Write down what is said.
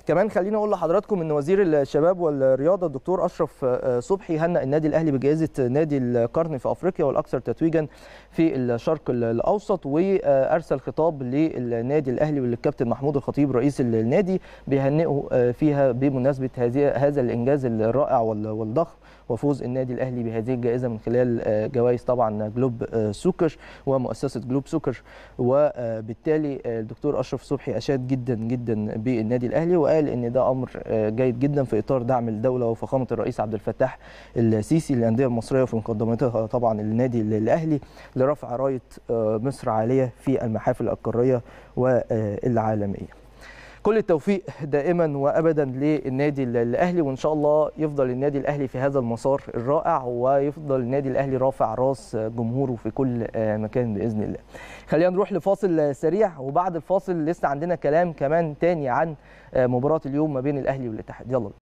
كمان خليني اقول لحضراتكم ان وزير الشباب والرياضه الدكتور اشرف صبحي هنأ النادي الاهلي بجائزه نادي القرن في افريقيا والاكثر تتويجا في الشرق الاوسط وارسل خطاب للنادي الاهلي وللكابتن محمود الخطيب رئيس النادي بيهنئه فيها بمناسبه هذه هذا الانجاز الرائع والضخم وفوز النادي الاهلي بهذه الجائزه من خلال جوائز طبعا جلوب سوكر ومؤسسه جلوب سوكر وبالتالي الدكتور اشرف صبحي اشاد جدا جدا بالنادي الاهلي وقال ان ده امر جيد جدا في اطار دعم الدوله وفخامه الرئيس عبد الفتاح السيسي للانديه المصريه وفي مقدمتها طبعا النادي الاهلي لرفع رايه مصر عاليه في المحافل القاريه والعالميه. كل التوفيق دائما وابدا للنادي الاهلي وان شاء الله يفضل النادي الاهلي في هذا المسار الرائع ويفضل النادي الاهلي رافع راس جمهوره في كل مكان باذن الله. خلينا نروح لفاصل سريع وبعد الفاصل لسه عندنا كلام كمان تاني عن مباراه اليوم ما بين الاهلي والاتحاد يلا